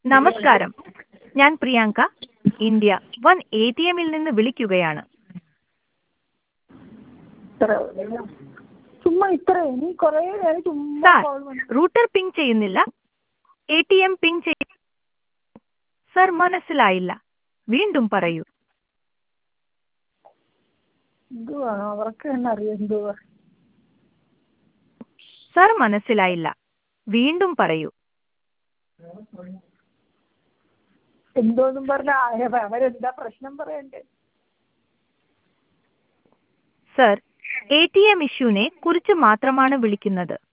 നമസ്കാരം ഞാൻ Priyanka India one A T എമ്മിൽ നിന്ന് വിളിക്കുകയാണ് ഇത്ര ചുമ്മാ ഇത്ര നീ കുറേ നേരം ചുമ്മാ സാർ call വന്ന് റൂട്ടർ പിങ് ചെയ്യുന്നില്ല എ ടി എം പിങ് ചെയ്യ സർ മനസ്സിലായില്ല വീണ്ടും പറയൂ എന്തുവാ അവർക്ക് തന്നെ അറിയാം എന്തുവാ സർ മനസ്സിലായില്ല വീണ്ടും പറയൂ എന്തോന്നും പറഞ്ഞ അവരെന്താ പ്രശ്നം പറയണ്ടേ സർ എ ടി എം ഇഷ്യൂനെ കുറിച്ച് മാത്രമാണ് വിളിക്കുന്നത്